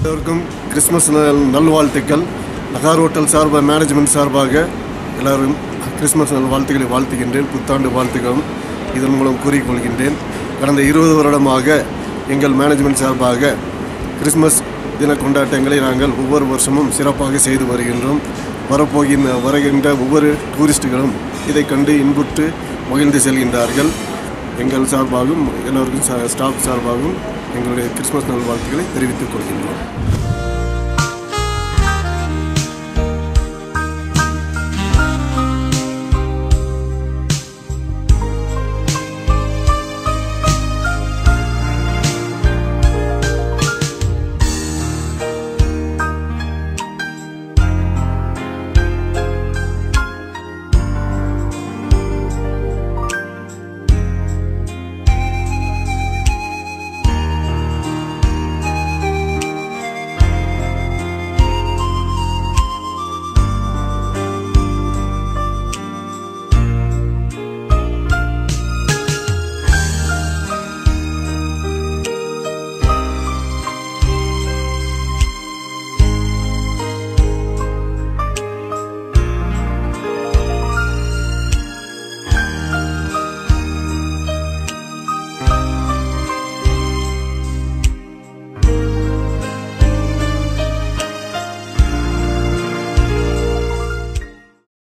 எல்லோருக்கும் கிறிஸ்மஸ் நல் நல்வாழ்த்துக்கள் நகார் ஹோட்டல் சார்பாக மேனேஜ்மெண்ட் சார்பாக எல்லாரும் கிறிஸ்மஸ் நல்வாழ்த்துக்களை வாழ்த்துகின்றேன் புத்தாண்டு வாழ்த்துக்களும் இதன் மூலம் கூறிக்கொள்கின்றேன் கடந்த இருபது வருடமாக எங்கள் மேனேஜ்மெண்ட் சார்பாக கிறிஸ்மஸ் தின கொண்டாட்டங்களை நாங்கள் ஒவ்வொரு வருஷமும் சிறப்பாக செய்து வருகின்றோம் வரப்போகின்ற வருகின்ற ஒவ்வொரு டூரிஸ்ட்டுகளும் இதை கண்டு இன்புற்று மகிழ்ந்து செல்கின்றார்கள் எங்கள் சார்பாகவும் எல்லோருக்கும் ஸ்டாஃப் சார்பாகவும் எங்களுடைய கிறிஸ்மஸ் நல்வாழ்த்துக்களை தெரிவித்துக் கொள்கின்றோம்